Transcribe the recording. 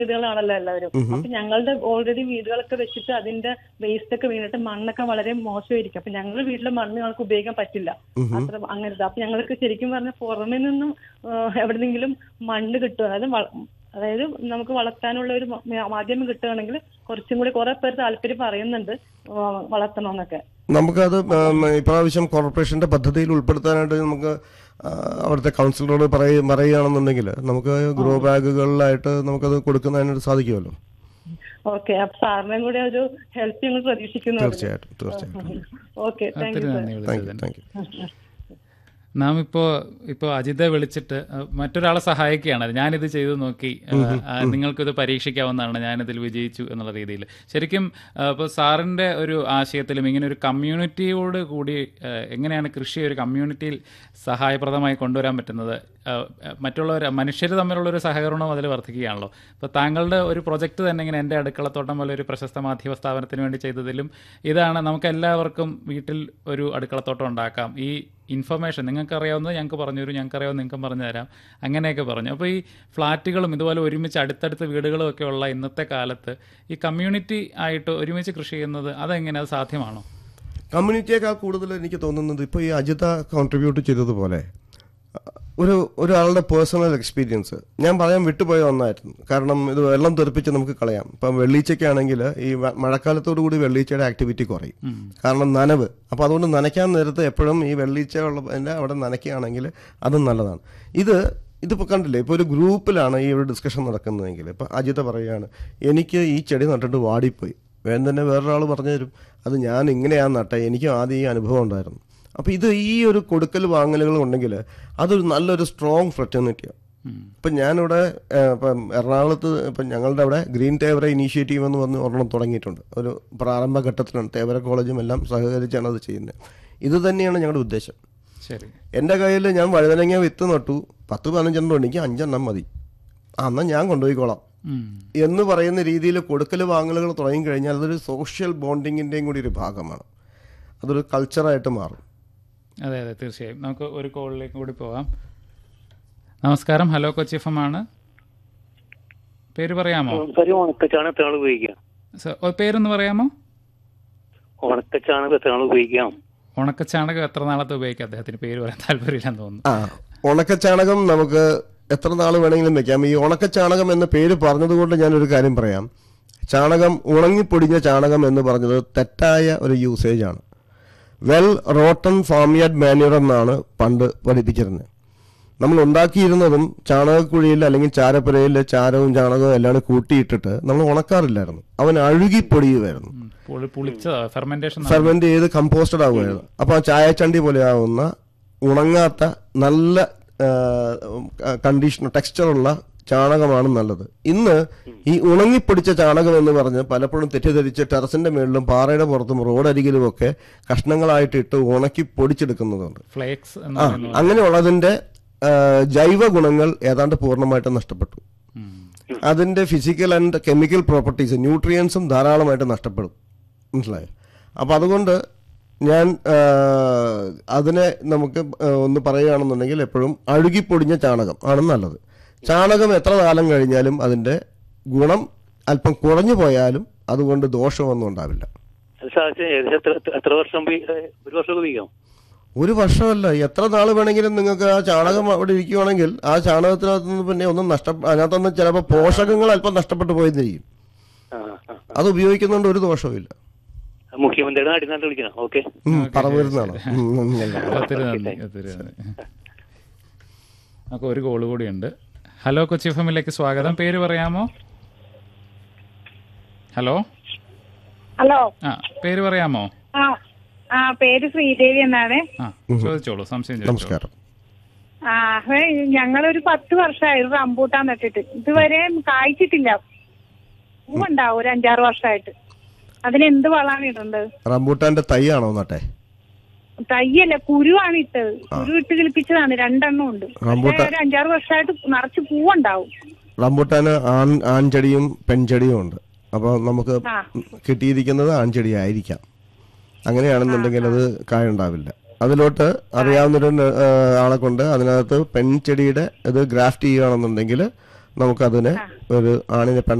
വീടുകളാണല്ലോ എല്ലാവരും അപ്പൊ ഞങ്ങളുടെ ഓൾറെഡി വീടുകളൊക്കെ വെച്ചിട്ട് അതിന്റെ വേസ്റ്റ് ഒക്കെ വീണിട്ട് മണ്ണൊക്കെ വളരെ മോശമായിരിക്കും അപ്പൊ ഞങ്ങളുടെ വീട്ടിലെ മണ്ണ് ഞങ്ങൾക്ക് ഉപയോഗിക്കാൻ പറ്റില്ല അത്ര അങ്ങനത്തെ അപ്പൊ ഞങ്ങൾക്ക് ശരിക്കും പറഞ്ഞാൽ പുറമെ നിന്നും എവിടെന്നെങ്കിലും മണ്ണ് കിട്ടും അതായത് വള- അതായത് നമുക്ക് വളർത്താനുള്ള ഒരു മ- മാധ്യമം കിട്ടുകയാണെങ്കിൽ കുറച്ചും കൂടി കുറെ പേർ താല്പര്യം പറയുന്നുണ്ട് ആ, വളർത്തണമെന്നൊക്കെ നമുക്കത് ഉം, ഇപ്രാവശ്യം കോർപ്പറേഷന്റെ പദ്ധതിയിൽ ഉൾപ്പെടുത്താനായിട്ട് നമുക്ക് ആ, അവിടുത്തെ കൗൺസിലറോട് പറയ പറയുകയാണെന്നുണ്ടെങ്കിൽ നമുക്ക് ഗ്രോ ബാഗുകളിലായിട്ട് നമുക്കത് കൊടുക്കുന്നതിനായിട്ട് സാധിക്കുമല്ലോ ഓക്കെ അപ്പൊ സാറിനെയും കൂടെ ഒരു ഹെൽപ്പ് ഞങ്ങൾ പ്രതീക്ഷിക്കുന്നു തീർച്ചയായിട്ടും തീർച്ചയായിട്ടും ഓക്കെ താങ്ക് ഒത്തിരി യു നന്ദി താങ്ക് യു വിളിച്ചതിന് താങ്ക് യു നാം ഇപ്പോ ഇപ്പോ അജിതെ വിളിച്ചിട്ട് അഹ് മറ്റൊരാളെ സഹായിക്കുകയാണ് ഞാനിത് ചെയ്തു നോക്കി അഹ് ആ, നിങ്ങൾക്കിത് പരീക്ഷിക്കാവുന്നതാണ് ഞാനിതിൽ വിജയിച്ചു എന്നുള്ള രീതിയിൽ ശരിക്കും അഹ് ഇപ്പോൾ സാറിന്റെ ഒരു ആശയത്തിലും ഇങ്ങനെ ഒരു കമ്മ്യൂണിറ്റിയോട് കൂടി അഹ് എങ്ങനെയാണ് കൃഷി ഒരു കമ്മ്യൂണിറ്റിയിൽ സഹായപ്രദമായി കൊണ്ടുവരാൻ പറ്റുന്നത് അഹ് മറ്റുള്ളവർ മനുഷ്യർ തമ്മിലുള്ള ഒരു സഹകരണവും അതിൽ വർദ്ധിക്കുകയാണല്ലോ ഇപ്പോൾ താങ്കളുടെ ഒരു പ്രൊജക്റ്റ് തന്നെ ഇങ്ങനെ എൻ്റെ അടുക്കളത്തോട്ടം പോലെ ഒരു പ്രശസ്ത മാധ്യമ സ്ഥാപനത്തിന് വേണ്ടി ചെയ്തതിലും ഇതാണ് നമുക്ക് എല്ലാവർക്കും വീട്ടിൽ ഒരു അടുക്കളത്തോട്ടം ഉണ്ടാക്കാം ഈ ഇൻഫർമേഷൻ നിങ്ങൾക്ക് അറിയാവുന്നത് ഞങ്ങൾക്ക് പറഞ്ഞു തരും ഞങ്ങൾക്ക് അറിയാവുന്നത് നിങ്ങൾക്കും പറഞ്ഞു തരാം അങ്ങനെയൊക്കെ പറഞ്ഞു അപ്പോൾ ഈ ഫ്ലാറ്റുകളും ഇതുപോലെ ഒരുമിച്ച് അടുത്തടുത്ത് വീടുകളും ഒക്കെ ഉള്ള ഇന്നത്തെ കാലത്ത് ഈ കമ്മ്യൂണിറ്റി ആയിട്ട് ഒരുമിച്ച് കൃഷി ചെയ്യുന്നത് അതെങ്ങനെ അത് സാധ്യമാണോ കമ്മ്യൂണിറ്റിയേക്കാൾ കൂടുതൽ എനിക്ക് തോന്നുന്നത് ഇപ്പോൾ ഈ അജിത കോൺട്രിബ്യൂട്ട് ചെയ്തതുപോലെ ഒരു ഒരാളുടെ പേഴ്സണൽ എക്സ്പീരിയൻസ് ഞാൻ പറയാൻ വിട്ടുപോയ ഒന്നായിരുന്നു കാരണം ഇത് വെള്ളം തെറിപ്പിച്ച് നമുക്ക് കളയാം ഇപ്പം വെള്ളീച്ചയ്ക്കാണെങ്കിൽ ഈ വ- മഴക്കാലത്തോടു കൂടി വെള്ളീച്ചയുടെ ആക്ടിവിറ്റി കുറയും കാരണം നനവ് അപ്പോൾ അതുകൊണ്ട് നനയ്ക്കാൻ നേരത്ത് എപ്പോഴും ഈ വെള്ളീച്ച ഉള്ളതിൻ്റെ അവിടെ നനയ്ക്കുകയാണെങ്കിൽ അതും നല്ലതാണ് ഇത് ഇതിപ്പോൾ കണ്ടില്ലേ ഇപ്പോൾ ഒരു ഗ്രൂപ്പിലാണ് ഈ ഒരു ഡിസ്കഷൻ നടക്കുന്നതെങ്കിൽ ഇപ്പോൾ അജിത പറയുകയാണ് എനിക്ക് ഈ ചെടി നട്ടിട്ട് വാടിപ്പോയി വേഗം തന്നെ വേറൊരാൾ പറഞ്ഞു തരും അത് ഞാൻ ഇങ്ങനെയാണ് നട്ടെ എനിക്കും ആദ്യം ഈ അനുഭവം ഉണ്ടായിരുന്നു അപ്പോൾ ഇത് ഈ ഒരു കൊടുക്കൽ വാങ്ങലുകൾ ഉണ്ടെങ്കിൽ അതൊരു നല്ലൊരു സ്ട്രോങ് ഫ്രറ്റേണിറ്റിയാണ് ഇപ്പം ഞാനിവിടെ ഏഹ്, ഇപ്പം എറണാകുളത്ത് ഇപ്പം ഞങ്ങളുടെ അവിടെ ഗ്രീൻ തേവര ഇനീഷ്യേറ്റീവ് എന്ന് പറഞ്ഞ് ഒരെണ്ണം തുടങ്ങിയിട്ടുണ്ട് ഒരു പ്രാരംഭ ഘട്ടത്തിലാണ് തേവര കോളേജും എല്ലാം സഹകരിച്ചാണ് അത് ചെയ്യുന്നത് ഇത് തന്നെയാണ് ഞങ്ങളുടെ ഉദ്ദേശം ശരി എൻ്റെ കയ്യിൽ ഞാൻ വഴുതനങ്ങ വിത്ത് നട്ടു പത്ത് പതിനഞ്ചെണ്ണം ഉണ്ട് എനിക്ക് അഞ്ചെണ്ണം മതി ആ, എന്നാൽ ഞാൻ കൊണ്ടുപോയിക്കോളാം ഉം. എന്ന് പറയുന്ന രീതിയിൽ കൊടുക്കൽ വാങ്ങലുകൾ തുടങ്ങിക്കഴിഞ്ഞാൽ അതൊരു സോഷ്യൽ ബോണ്ടിങ്ങിൻ്റെയും കൂടി ഒരു ഭാഗമാണ് അതൊരു കൾച്ചറായിട്ട് മാറും അതെ അതെ തീർച്ചയായും നമുക്ക് ഒരു കോളിലേക്ക് കൂടി പോവാം നമസ്കാരം ഹലോ കൊച്ചി എഫ് എം ആണ് പേര് പറയാമോ ഒരു ഉണക്കച്ചാണ് എത്ര നാൾ ഉപയോഗിക്കാം സ- ഓ, പേരൊന്ന് പറയാമോ ഉണക്കച്ചാണകം എത്ര നാൾ ഉപയോഗിക്കാം ഉണക്കച്ചാണകം എത്ര നാളത്തെ ഉപയോഗിക്കാം അദ്ദേഹത്തിന് പേര് പറയാൻ താല്പര്യമില്ലെന്ന് തോന്നുന്നു ആ ഉണക്കച്ചാണകം നമുക്ക് എത്ര നാൾ വേണമെങ്കിലും വെക്കാം ഈ ഉണക്കച്ചാണകം എന്ന പേര് പറഞ്ഞതുകൊണ്ട് ഞാനൊരു കാര്യം പറയാം ചാണകം ഉണങ്ങിപ്പൊടിഞ്ഞ ചാണകം എന്ന് പറഞ്ഞത് തെറ്റായ ഒരു യൂസേജ് ആണ് വെൽ റോട്ടൺ ഫാമിയാർഡ് മാന്യൂർ എന്നാണ് പണ്ട് പഠിപ്പിച്ചിരുന്നത് നമ്മൾ ഉണ്ടാക്കിയിരുന്നതും ചാണകക്കുഴിയിൽ അല്ലെങ്കിൽ ചാരപ്പുരയിൽ ചാരവും ചാണകവും എല്ലാം കൂടി കൂട്ടിയിട്ടിട്ട് നമ്മൾ ഉണക്കാറില്ലായിരുന്നു അവൻ അഴുകിപ്പൊടിയുമായിരുന്നു ഉം. പുളി- പുളിച്ച ഫെർമെന്റേഷൻ ഫെർമെന്റ് ചെയ്ത് കമ്പോസ്റ്റഡ് ആവുകയായിരുന്നു അപ്പോൾ ആ ചായച്ചണ്ടി പോലെ ആവുന്ന ഉണങ്ങാത്ത നല്ല കണ്ടീഷൻ ടെക്സ്ചറുള്ള ചാണകമാണ് നല്ലത് ഇന്ന് ഈ ഉണങ്ങിപ്പൊടിച്ച ചാണകം എന്ന് പറഞ്ഞ് പലപ്പോഴും തെറ്റിദ്ധരിച്ച് ടെറസിന്റെ മുകളിലും പാറയുടെ പുറത്തും റോഡരികിലും ഒക്കെ കഷ്ണങ്ങളായിട്ട് ഇട്ട് ഉണക്കി പൊടിച്ചെടുക്കുന്നതുണ്ട് ഫ്ലേക്സ് എന്ന് ആ പറയുന്നത് അങ്ങനെയുള്ളതിന്റെ ആ, ജൈവ ഗുണങ്ങൾ ഏതാണ്ട് പൂർണ്ണമായിട്ടും നഷ്ടപ്പെട്ടു ഉം. അതിന്റെ ഫിസിക്കൽ ആൻഡ് കെമിക്കൽ പ്രോപ്പർട്ടീസ് ന്യൂട്രിയൻസും ധാരാളമായിട്ട് നഷ്ടപ്പെടും മനസ്സിലായോ അപ്പോൾ അതുകൊണ്ട് ഞാൻ ആ, അതിനെ നമുക്ക് ആ, ഒന്ന് പറയുകയാണെന്നുണ്ടെങ്കിൽ എപ്പോഴും അഴുകിപ്പൊടിഞ്ഞ ചാണകം ആണ് നല്ലത് ചാണകം എത്ര കാലം കഴിഞ്ഞാലും അതിന്റെ ഗുണം അല്പം കുറഞ്ഞു പോയാലും അതുകൊണ്ട് ദോഷമൊന്നും ഉണ്ടാവില്ല അത് സാധിച്ച ഏകദേശം എത്ര- എത്ര- എത്ര വർഷം ഉപയോഗി- ഏഹ് ഒരു വർഷം ഉപയോഗിക്കാം ഒരു വർഷമല്ല എത്ര നാൾ വേണമെങ്കിലും നിങ്ങൾക്ക് ആ ചാണകം അവിടെ ഇരിക്കുവാണെങ്കിൽ ആ ചാണകത്തിനകത്ത് നിന്ന് പിന്നെ ഒന്നും നഷ്ട അതിനകത്തുനിന്ന് ചിലപ്പോൾ പോഷകങ്ങൾ അല്പം നഷ്ടപ്പെട്ടു പോയിരിക്കും ആ, ആ. അത് ഉപയോഗിക്കുന്നതുകൊണ്ട് ഒരു ദോഷവുമില്ല മുഖ്യമന്ത്രിയുടെ നാട്ടിൽ നിന്ന് വിളിക്കണം ഓക്കെ ഉം, പറവൂരുന്നാണ് ഉം, ഉം, ഉം. ഒത്തിരി നന്ദി ഒത്തിരി നന്ദി നമുക്ക് ഒരു കോള് കൂടിയുണ്ട് ഹലോ കൊച്ചി എഫ് എമ്മിലേക്ക് സ്വാഗതം പേര് പറയാമോ ഹലോ ഹലോ ആ പേര് പറയാമോ ആ ആ പേര് ശ്രീദേവി എന്നാണ് ആ ചോദിച്ചോളൂ സംശയം ചോദിച്ചോളൂ നമസ്കാരം ആ ഹേ, ഞങ്ങളൊരു പത്ത് വർഷമായി ഒരു റംബൂട്ടാൻ നട്ടിട്ട് ഇതുവരെ കായ്ച്ചിട്ടില്ല പൂവുണ്ടാവും ഒരു അഞ്ചാറ് വർഷമായിട്ട് അതിന് എന്ത് വളമാണ് ഇടേണ്ടത് റംബൂട്ടാന്റെ തൈയാണോ നട്ടെ തയ്യല്ല കുരുവാണ് ഇട്ടത് കുരു ഇട്ട് കിളിപ്പിച്ചതാണ് രണ്ടെണ്ണം ഉണ്ട് റംബൂട്ടാൻ- ഒരു അഞ്ചാറ് വർഷമായിട്ട് നിറച്ച് പൂവുണ്ടാവും റംബൂട്ടാന് ആൺ ആൺചെടിയും പെൺചെടിയും ഉണ്ട് അപ്പോൾ നമുക്ക് ആ. കിട്ടിയിരിക്കുന്നത് ആൺചെടി ആയിരിക്കാം അങ്ങനെയാണെന്നുണ്ടെങ്കിൽ അത് കായുണ്ടാവില്ല അതിലോട്ട് അറിയാവുന്നൊരു ന- ആ, ആളെ കൊണ്ട് അതിനകത്ത് പെൺചെടിയുടെ ഇത് ഗ്രാഫ്റ്റ് ചെയ്യുകയാണെന്നുണ്ടെങ്കിൽ നമുക്കതിനെ ഒരു ആണിനെ പെണ്ണ